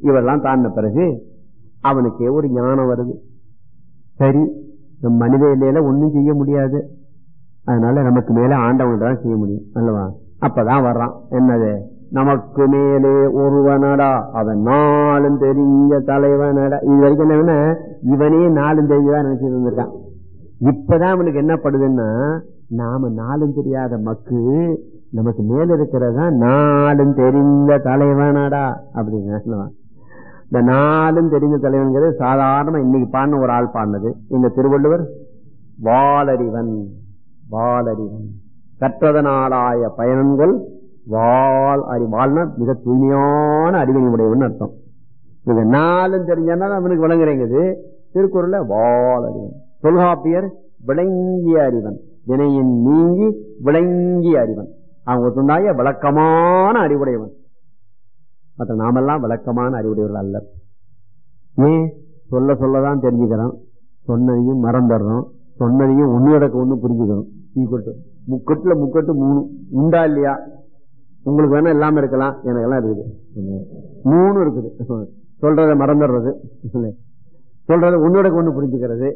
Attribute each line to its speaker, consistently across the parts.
Speaker 1: இவெல்லாம் தாண்டின பிறகு அவனுக்கே ஒரு ஞானம் வருது சரி நம் மனித இல்லையில ஒண்ணும் செய்ய முடியாது அதனால நமக்கு மேல ஆண்டவன் தான் செய்ய முடியும் அல்லவா அப்பதான் வர்றான் என்னது நமக்கு மேலே ஒருவனடா அவன் நாளும் தெரிஞ்ச தலைவனடா இது வரைக்கும் என்ன இவனே நாளும் தெரிஞ்சதா நினைச்சிட்டு இருந்திருக்கான் இப்பதான் அவனுக்கு என்ன படுதுன்னா நாம நாளும் தெரியாத மக்கு நமக்கு மேல இருக்கிறதா நாளும் தெரிந்த தலைவனடா அப்படின்னு இந்த நாளும் தெரிந்த தலைவன்கிறது சாதாரண இன்னைக்கு பாடின ஒரு ஆள் பாடினது இந்த திருவள்ளுவர் வாளறிவன் வாளறிவன் கற்றதனாலாய பயணங்கள் வால் அறி வாழ்னா மிக தூய்மையான அறிவினை உடையவன் அர்த்தம் இது நாளும் தெரிஞ்சா அவனுக்கு விளங்குறேங்குது திருக்குறள்ல வால் அறிவன் தொல்காப்பியர் விளங்கிய அறிவன் வினையின் நீங்கி விளங்கிய அறிவன் அவங்க சொன்னாய விளக்கமான அறிவுடையவன் மற்ற நாமெல்லாம் விளக்கமான அறிவுடையவர்கள் அல்ல ஏன் சொல்ல சொல்லதான் தெரிஞ்சுக்கிறோம் சொன்னதையும் மறந்துடுறோம் சொன்னதையும் ஒன்னு கிடக்க ஒண்ணு புரிஞ்சுக்கணும் ஈக்குவட்டு முக்கட்டுல முக்கட்டு மூணு உண்டா இல்லையா உங்களுக்கு வேணா இல்லாம இருக்கலாம் எனக்கெல்லாம் இருக்குது மூணு இருக்குது சொல்றத மறந்துடுறது சொல்றத உன்னோட ஒண்ணு புரிஞ்சுக்கிறது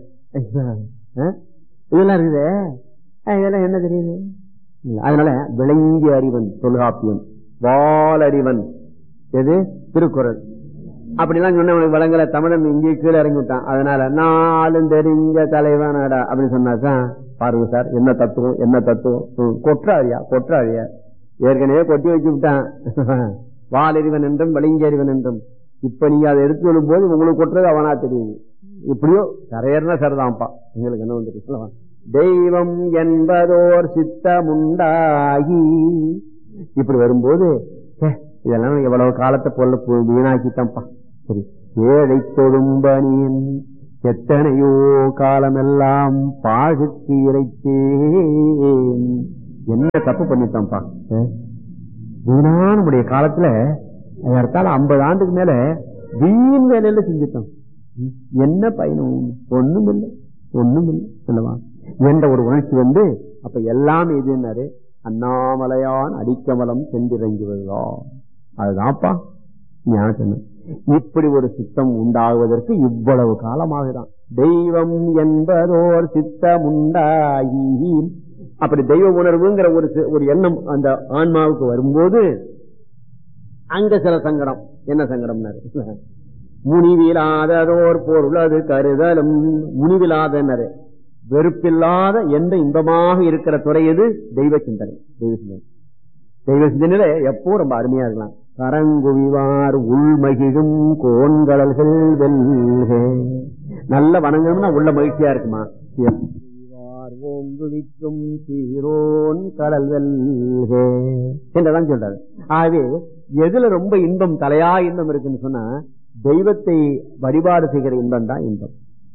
Speaker 1: இதெல்லாம் இருக்குது இதெல்லாம் என்ன தெரியுது அதனால விளங்கிய அறிவன் தொல்காப்பியம் வாலறிவன் எது திருக்குறள் அப்படிலாம் சொன்ன வளங்கல தமிழன் இங்கே கீழே இறங்கி விட்டான் அதனால நாளும் தெரிஞ்ச தலைவனடா அப்படின்னு சொன்னாதான் பாருங்க சார் என்ன தத்துவம் என்ன தத்துவம் கொற்றாரியா கொற்றாரியா ஏற்கனவே கொட்டி வச்சு விட்டான் வாலறிவன் என்றும் விளங்கியறிவன் என்றும் இப்ப நீங்க அதை எடுத்து சொல்லும் போது உங்களுக்கு கொட்டுறது அவனா தெரியுது இப்படியோ கரையர்னா சரிதான்ப்பா எங்களுக்கு என்ன வந்து தெய்வம் என்பதோர் சித்தமுண்டாகி இப்படி வரும்போது இதெல்லாம் எவ்வளவு காலத்தை போல வீணாக்கிட்டப்பா சரி ஏழை தொழும்பனியன் எத்தனையோ காலமெல்லாம் பாகுக்கு இறைத்தேன் என்ன தப்பு பண்ணிட்டோம்ப்பா வீணான நம்முடைய காலத்துல ஏறத்தால ஐம்பது ஆண்டுக்கு மேல வீண் வேலையில செஞ்சுட்டோம் என்ன பயனும் ஒண்ணும் இல்லை ஒண்ணும் இல்லை சொல்லவா என்ற ஒரு உணர்ச்சி வந்து அப்ப எல்லாம் எதுனாரு அண்ணாமலையான் அடிக்கமலம் சென்றிறங்குவதுதான் அதுதான்ப்பா ஞானம் இப்படி ஒரு சித்தம் உண்டாகுவதற்கு இவ்வளவு காலமாகுதான் தெய்வம் என்பதோர் சித்தம் உண்டாகி அப்படி தெய்வ உணர்வுங்கிற ஒரு ஒரு எண்ணம் அந்த ஆன்மாவுக்கு வரும்போது அங்க சில சங்கடம் என்ன சங்கடம் முனிவிலாததோர் பொருளது கருதலும் முனிவிலாதனரு வெறுப்பில்லாத எந்த இன்பமாக இருக்கிற துறை எது தெய்வ சிந்தனை தெய்வ சிந்தனை தெய்வ சிந்தனையில எப்போ ரொம்ப அருமையா இருக்கலாம் கரங்குவிவார் உள்மகிழும் கோன்கடல்கள் வெல்க நல்ல வணங்கணும்னா உள்ள மகிழ்ச்சியா இருக்குமா ஓங்குவிக்கும் சீரோன் கடல் வெல்க என்றதான் சொல்றாரு ஆகவே எதுல ரொம்ப இன்பம் தலையா இன்பம் இருக்குன்னு சொன்னா தெய்வத்தை வழிபாடு செய்கிற இன்பம் தான் இன்பம்